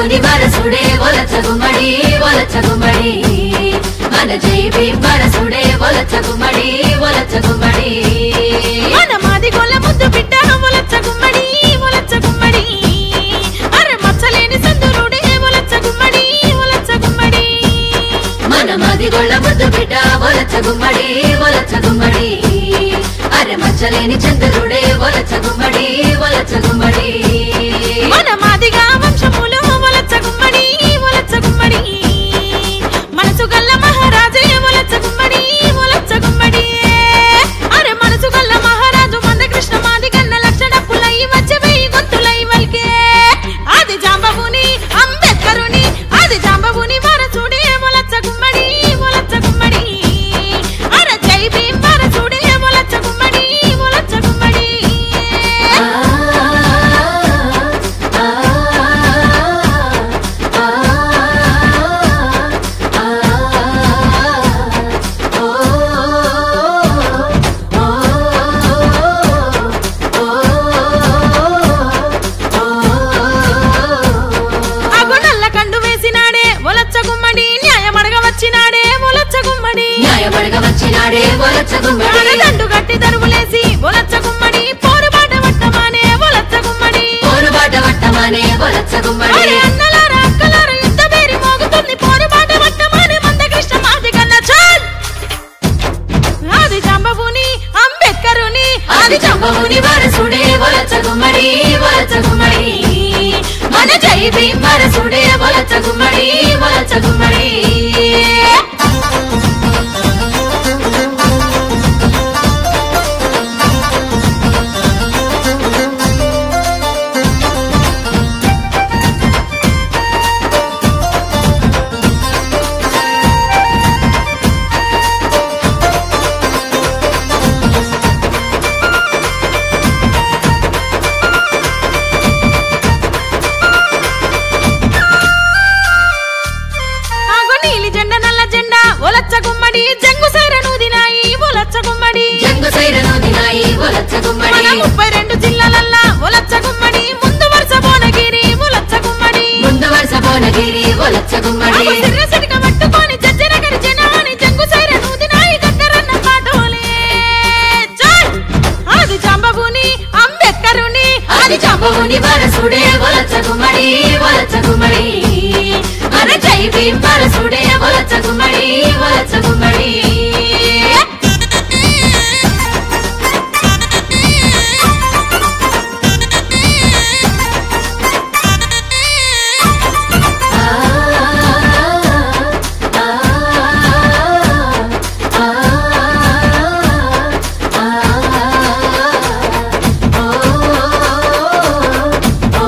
జాంబవుని వరసుడే ఒలచ గుమ్మడి ఒలచ గుమ్మడి మన జై భీం వరసుడే ఒలచ గుమ్మడి ఒలచ గుమ్మడి మన మాది గొల్ల ముద్దు బిడ్డ మొలచ్చ గుమ్మడి మొలచ్చ గుమ్మడి అరే మచ్చలేని సందురుడే మొలచ్చ గుమ్మడి మొలచ్చ గుమ్మడి మన మది గొళ్ళ ముద్దు బిడ్డ ఒలచ గుమ్మడి ఒలచ గుమ్మడి అరే మచ్చలేని చంద్రుడే ఒలచ గుమ్మడి ఒలచ గుమ్మడి మన మాదిగా వంశములు మొలచ్చ గుమ్మడి మొలచ్చ గుమ్మడి మనసు గల్ల మహారాజే మొలచ్చ గుమ్మడి మొలచ్చ గుమ్మడి అరే మనసు గల్ల మహారాజు మందకృష్ణ మాది గన్న లక్షణ పులై వచ్చి వెయ్యి గొంతులై వల్కే ఆది జాంబవుని అంబేద్కరుని ఆది జాంబవుని వారసుడే మొలచ్చ గుమ్మడి మొలచ్చ గుమ్మడి అరే జై భీం వారసుడే మొలచ్చ గుమ్మడి మొలచ్చ గుమ్మడి ఆ, ఆ, ఆ, ఆ, ఓ, ఓ, అగు నల్ల కండు వేసినాడే ఒలచ్చ గుమ్మడి న్యాయం అడగ వచ్చినాడే ఒలచ్చ గుమ్మడి న్యాయపడగ వచ్చినాడే ఒలచ గుమ్మడి దండు గట్టి దరువులేసి ఒలచ్చ గుమ్మడి పోరుబాట వట్టమానే ఒలచ్చ గుమ్మడి పోరుబాట వట్టమానే ఒలచ గుమ్మడి అరే అన్నలారా అక్కలారా యుద్ధ పేరి మోగుతుంది పోరుబాట వట్టమానే మందకృష్ణ మాది కన్నా చాల్ ఆది జాంబవుని అంబేద్కరుని ఆది చంపముని వరసుడే ఒలచ గుమ్మడి ఒలచ గుమ్మడి మన జై భీం వరసుడే ఒలచ గుమ్మడి ఒలచ గుమ్మడి ఆగు నీలి జెండా నల్ల జెండా ఒలచ్చ గుమ్మడి జంగు సైరను దినాయి ఒలచ్చ గుమ్మడి జంగు సైరను దినాయి ఒలచ మన గుమ్మడి ముప్పై రెండు జిల్లాలల్లా ఒలచ్చ గుమ్మడి ముందు వరుస భువనగిరి ఒలచ్చ గుమ్మడి ముందు వరుస భువనగిరి ఒలచ గుమ్మడి అవ సిర్ర సిటిక పట్టుకొని జజ్జన గరి జనాని జంగు సైరను దినాయి గద్దరన్న పాటోలే చాల్ ఆది జాంబవుని అంబేద్కరుని ఆది చంపముని వరసుడే ఒలచ గుమ్మడి ఒలచ గుమ్మడి మన జై భీం వరసుడే ఒలచ గుమ్మడి ఒలచ గుమ్మడి ఆ, ఆ, ఆ, ఆ, ఓ, ఓ,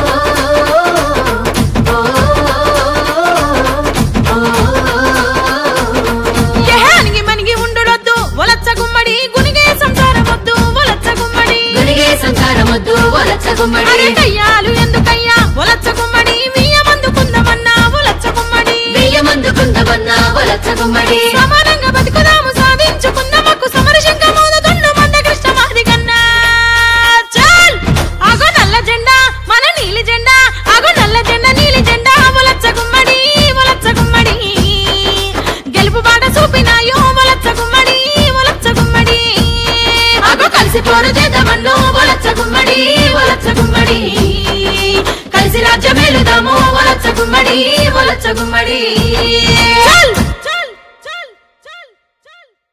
ఎహానికి మనిగి ఉండుడొద్దు ఒలచ్చ గుమ్మడి గునిగే సంసారం వద్దు ఒలచ్చ గుమ్మడి గురిగే సంసారమొద్దు ఒలచ గుమ్మడి అరే కయ్యాలు ఎందుకయ్యా ఒలచ్చ గుమ్మడి మీయ మందుకుందమన్నా ఒలచ్చ గుమ్మడి బియ్యమందుకుందమన్నా ఒలచ గుమ్మడి సమానంగా బతుకుదాము సాధించుకుందామకు సమరశంక మోదుతుండు మందకృష్ణ మాది కన్నా చాల్ అగో నల్ల జెండా మన నీలి జెండా అగో నల్ల జెండా నీలి జెండా ఒలచ్చ గుమ్మడి ఒలచ్చ గుమ్మడి గెలుపు బాట చూపినాయో ఒలచ్చ గుమ్మడి ఒలచ్చ గుమ్మడి అగో కలిసి పోరు చేద్దామన్ను ఒలచ గుమ్మడి ఒలచ గుమ్మడి కలిసి రాజ్యమేలుదాము ఒలచ గుమ్మడి ఒలచ గుమ్మడి చాల్